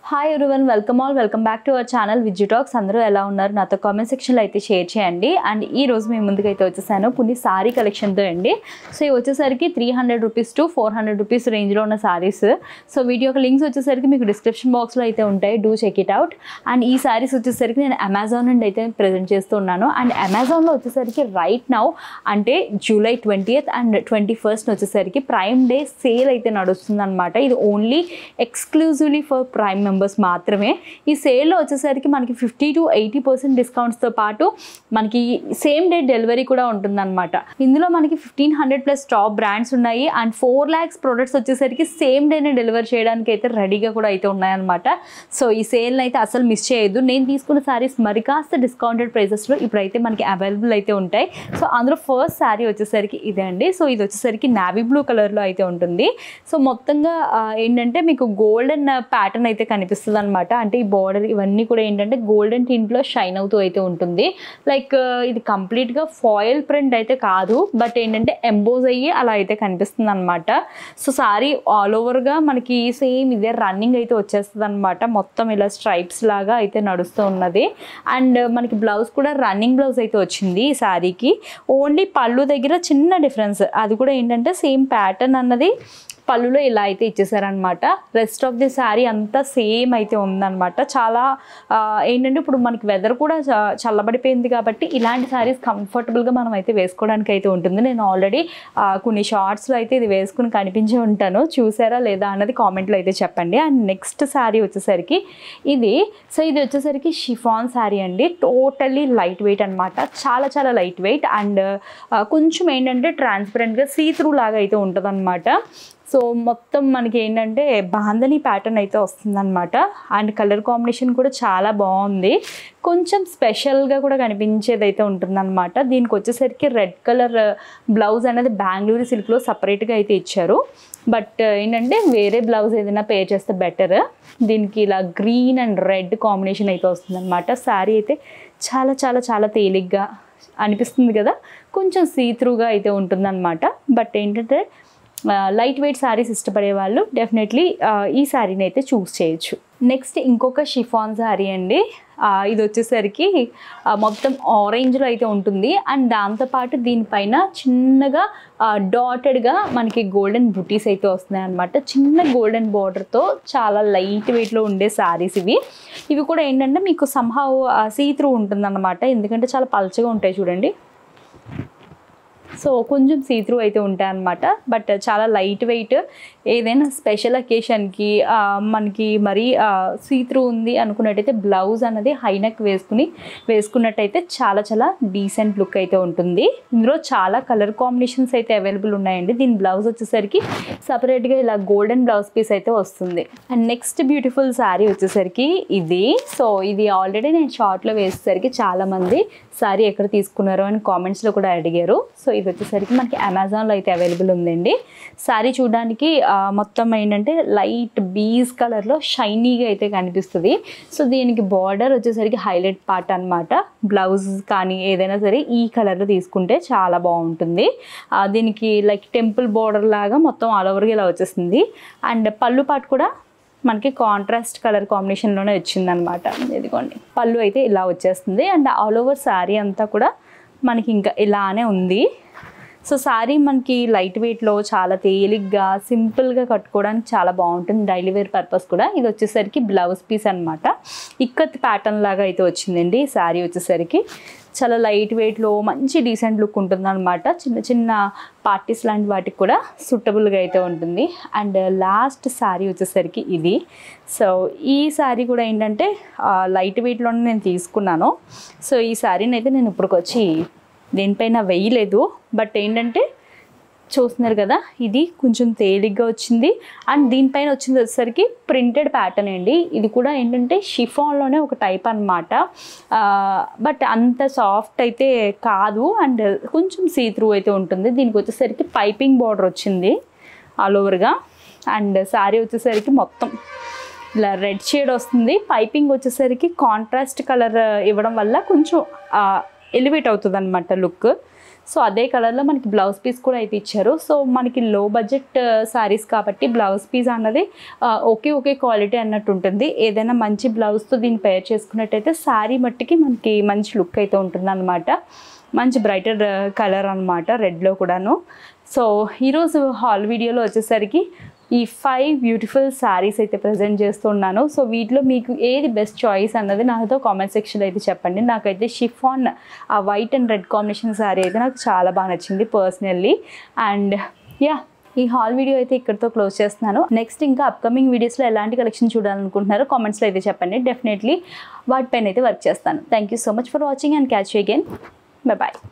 hi everyone welcome all welcome back to our channel Vijju talks అందరూ ఎలా ఉన్నారు నాతో కామెంట్ సెక్షన్లో అయితే షేర్ చేయండి అండ్ ఈ రోజు మీ ముందుకైతే వచ్చేసాను పుని సారీ కలెక్షన్తో అండి సో ఇవి వచ్చేసరికి three hundred rupees to four hundred rupees రేంజ్లో ఉన్న సారీస్ సో వీటి యొక్క లింక్స్ వచ్చేసరికి మీకు డిస్క్రిప్షన్ బాక్స్లో అయితే ఉంటాయి do check it out and ఈ సారీస్ వచ్చేసరికి నేను అమెజాన్ నుండి అయితే ప్రజెంట్ చేస్తున్నాను అండ్ అమెజాన్లో వచ్చేసరికి రైట్ నౌ అంటే July twentieth and twenty first వచ్చేసరికి ప్రైమ్ డే సేల్ అయితే నడుస్తుంది అనమాట ఇది only exclusively for prime members మాత్రమే ఈ సేల్లో వచ్చేసరికి మనకి ఫిఫ్టీ టు ఎయిటీ పర్సెంట్ డిస్కౌంట్స్తో పాటు మనకి సేమ్ డే డెలివరీ కూడా ఉంటుందన్నమాట ఇందులో మనకి fifteen hundred plus top brands ఉన్నాయి అండ్ ఫోర్ ల్యాక్స్ ప్రొడక్ట్స్ వచ్చేసరికి సేమ్ డేనే డెలివరీ చేయడానికి అయితే రెడీగా కూడా అయితే ఉన్నాయన్నమాట సో ఈ సేల్ని అయితే అసలు మిస్ చేయొద్దు నేను తీసుకున్న శారీస్ మరి కాస్త డిస్కౌంటెడ్ ప్రైజెస్లో ఇప్పుడైతే మనకి అవైలబుల్ అయితే ఉంటాయి సో అందులో ఫస్ట్ శారీ వచ్చేసరికి ఇదే అండి సో ఇది వచ్చేసరికి నావీ బ్లూ కలర్లో అయితే ఉంటుంది సో మొత్తంగా ఆ, ఏంటంటే మీకు గోల్డెన్ ప్యాటర్న్ అయితే కనిపిస్తుంది అనమాట అంటే ఈ బార్డర్ ఇవన్నీ కూడా ఏంటంటే గోల్డెన్ టింట్లో షైన్ అవుతూ అయితే ఉంటుంది లైక్ ఇది కంప్లీట్గా ఫాయిల్ ప్రింట్ అయితే కాదు బట్ ఏంటంటే ఎంబోజ్ అయ్యి అలా అయితే కనిపిస్తుంది అనమాట సో సారీ ఆల్ ఓవర్గా మనకి సేమ్ ఇదే రన్నింగ్ అయితే వచ్చేస్తుంది అనమాట మొత్తం ఇలా స్ట్రైప్స్ లాగా అయితే నడుస్తూ ఉన్నది అండ్ మనకి బ్లౌజ్ కూడా రన్నింగ్ బ్లౌజ్ అయితే వచ్చింది ఈ శారీకి ఓన్లీ పళ్ళు దగ్గర చిన్న డిఫరెన్స్ అది కూడా ఏంటంటే సేమ్ ప్యాటర్న్ అన్నది పళ్ళులో ఇలా అయితే ఇచ్చేసారనమాట రెస్ట్ ఆఫ్ ది శారీ అంతా సేమ్ అయితే ఉందన్నమాట చాలా ఆ, ఏంటంటే ఇప్పుడు మనకి వెదర్ కూడా చ- చల్లబడిపోయింది కాబట్టి ఇలాంటి శారీస్ కంఫర్టబుల్గా మనం అయితే వేసుకోవడానికి అయితే ఉంటుంది నేను ఆల్రెడీ కొన్ని షార్ట్స్లో అయితే ఇది వేసుకుని కనిపించి ఉంటాను చూసారా లేదా అన్నది కామెంట్లో అయితే చెప్పండి అండ్ నెక్స్ట్ శారీ వచ్చేసరికి ఇది సో ఇది వచ్చేసరికి షిఫాన్ శారీ అండి టోటల్లీ లైట్ వెయిట్ అనమాట చాలా చాలా లైట్ వెయిట్ అండ్ కొంచెం ఏంటంటే ట్రాన్స్పరెంట్గా సీ త్రూ లాగా అయితే ఉంటుంది సో మొత్తం మనకి ఏంటంటే బాందని ప్యాటర్న్ అయితే వస్తుందన్నమాట అండ్ కలర్ కాంబినేషన్ కూడా చాలా బాగుంది కొంచెం స్పెషల్గా కూడా కనిపించేది అయితే ఉంటుందన్నమాట దీనికి వచ్చేసరికి రెడ్ కలర్ బ్లౌజ్ అనేది బెంగళూరు సిల్క్లో సపరేట్గా అయితే ఇచ్చారు బట్ ఏంటంటే వేరే బ్లౌజ్ ఏదైనా పే చేస్తే బెటర్ దీనికి ఇలా గ్రీన్ అండ్ రెడ్ కాంబినేషన్ అయితే వస్తుందన్నమాట శారీ అయితే చాలా చాలా చాలా తేలిగ్గా అనిపిస్తుంది కదా కొంచెం సీ త్రూగా అయితే ఉంటుందన్నమాట బట్ ఏంటంటే లైట్ వెయిట్ శారీస్ ఇష్టపడే వాళ్ళు డెఫినెట్లీ ఈ శారీని అయితే చూస్ చేయొచ్చు నెక్స్ట్ ఇంకొక షిఫాన్ శారీ అండి ఆ, ఇది వచ్చేసరికి ఆ, మొత్తం ఆరెంజ్లో అయితే ఉంటుంది అండ్ దాంతోపాటు దీనిపైన చిన్నగా డాటెడ్గా మనకి గోల్డెన్ బుటీస్ అయితే వస్తున్నాయి అనమాట చిన్న గోల్డెన్ బార్డర్తో చాలా లైట్ వెయిట్లో ఉండే శారీస్ ఇవి ఇవి కూడా ఏంటంటే మీకు సంహవ్ సీ త్రూ ఉంటుందన్నమాట ఎందుకంటే చాలా పల్చగా ఉంటాయి చూడండి సో కొంచెం సీ త్రూ అయితే ఉంటాయి అనమాట బట్ చాలా లైట్ వెయిట్ ఏదైనా స్పెషల్ అకేషన్కి మనకి మరీ సీ త్రూ ఉంది అనుకున్నట్టయితే బ్లౌజ్ అన్నది హైనెక్ వేసుకుని వేసుకున్నట్టయితే చాలా చాలా డీసెంట్ లుక్ అయితే ఉంటుంది ఇందులో చాలా కలర్ కాంబినేషన్స్ అయితే అవైలబుల్ ఉన్నాయండి దీని బ్లౌజ్ వచ్చేసరికి సపరేట్గా ఇలా గోల్డెన్ బ్లౌజ్ పీస్ అయితే వస్తుంది అండ్ నెక్స్ట్ బ్యూటిఫుల్ శారీ వచ్చేసరికి ఇది సో ఇది ఆల్రెడీ నేను షార్ట్లో వేసేసరికి చాలామంది శారీ ఎక్కడ తీసుకున్నారు అని కామెంట్స్లో కూడా అడిగారు సో ఇది వచ్చేసరికి మనకి అమెజాన్లో అయితే అవైలబుల్ ఉందండి శారీ చూడడానికి ఆ, మొత్తం ఏంటంటే లైట్ బీజ్ కలర్లో షైనీగా అయితే కనిపిస్తుంది సో దీనికి బార్డర్ వచ్చేసరికి హైలైట్ పార్ట్ అన్నమాట బ్లౌజ్ కానీ ఏదైనా సరే ఈ కలర్లో తీసుకుంటే చాలా బాగుంటుంది ఆ, దీనికి లైక్ టెంపుల్ బార్డర్ లాగా మొత్తం ఆల్ ఓవర్గా ఇలా వచ్చేస్తుంది అండ్ పళ్ళు పాటు కూడా మనకి కాంట్రాస్ట్ కలర్ కాంబినేషన్లోనే వచ్చిందనమాట ఇదిగోండి పళ్ళు అయితే ఇలా వచ్చేస్తుంది అండ్ ఆల్ ఓవర్ శారీ అంతా కూడా మనకి ఇంకా ఇలానే ఉంది సో శారీ మనకి లైట్ వెయిట్లో చాలా తేలిగ్గా సింపుల్గా కట్టుకోవడానికి చాలా బాగుంటుంది డైలీ వేర్ పర్పస్ కూడా ఇది వచ్చేసరికి బ్లౌజ్ పీస్ అనమాట ఇక్కత్ ప్యాటర్న్ లాగా అయితే వచ్చిందండి ఈ శారీ వచ్చేసరికి చాలా లైట్ వెయిట్లో మంచి డీసెంట్ లుక్ ఉంటుందన్నమాట చిన్న చిన్న పార్టీస్ లాంటి వాటికి కూడా సూటబుల్గా అయితే ఉంటుంది అండ్ లాస్ట్ శారీ వచ్చేసరికి ఇది సో ఈ శారీ కూడా ఏంటంటే లైట్ వెయిట్లోనే నేను తీసుకున్నాను సో ఈ శారీని అయితే నేను ఇప్పటికొచ్చి దేనిపైన వేయలేదు బట్ ఏంటంటే చూస్తున్నారు కదా ఇది కొంచెం తేలిగ్గా వచ్చింది అండ్ దీనిపైన వచ్చింది వచ్చేసరికి ప్రింటెడ్ ప్యాటర్న్ అండి ఇది కూడా ఏంటంటే షిఫాన్లోనే ఒక టైప్ అనమాట బట్ అంత సాఫ్ట్ అయితే కాదు అండ్ కొంచెం సీ త్రూ అయితే ఉంటుంది దీనికి వచ్చేసరికి పైపింగ్ బార్డర్ వచ్చింది ఆల్ ఓవర్గా అండ్ శారీ వచ్చేసరికి మొత్తం ఇలా రెడ్ షేడ్ వస్తుంది పైపింగ్ వచ్చేసరికి కాంట్రాస్ట్ కలర్ ఇవ్వడం వల్ల కొంచెం ఎలివేట్ అవుతుంది అనమాట లుక్ సో అదే కలర్లో మనకి బ్లౌజ్ పీస్ కూడా అయితే ఇచ్చారు సో మనకి లో బడ్జెట్ శారీస్ కాబట్టి బ్లౌజ్ పీస్ అన్నది ఆ, ఒకే ఒకే క్వాలిటీ అన్నట్టు ఉంటుంది ఏదైనా మంచి బ్లౌజ్తో దీన్ని పేర్ చేసుకున్నట్టయితే శారీ మట్టికి మనకి మంచి లుక్ అయితే ఉంటుంది అనమాట మంచి బ్రైటర్ కలర్ అనమాట రెడ్లో కూడాను సో ఈరోజు హాల్ వీడియోలో వచ్చేసరికి ఈ ఫైవ్ బ్యూటిఫుల్ శారీస్ అయితే ప్రజెంట్ చేస్తున్నాను సో వీటిలో మీకు ఏది బెస్ట్ చాయిస్ అన్నది నాతో కామెంట్ సెక్షన్లో అయితే చెప్పండి నాకైతే షిఫాన్ ఆ white and red combination sari అయితే నాకు చాలా బాగా నచ్చింది పర్సనల్లీ అండ్ యా ఈ హాల్ వీడియో అయితే ఇక్కడితో క్లోజ్ చేస్తున్నాను నెక్స్ట్ ఇంకా అప్కమింగ్ వీడియోస్లో ఎలాంటి కలెక్షన్ చూడాలనుకుంటున్నారో కామెంట్స్లో అయితే చెప్పండి డెఫినెట్లీ వాటిపైన అయితే వర్క్ చేస్తాను thank you so much for watching and catch you again bye bye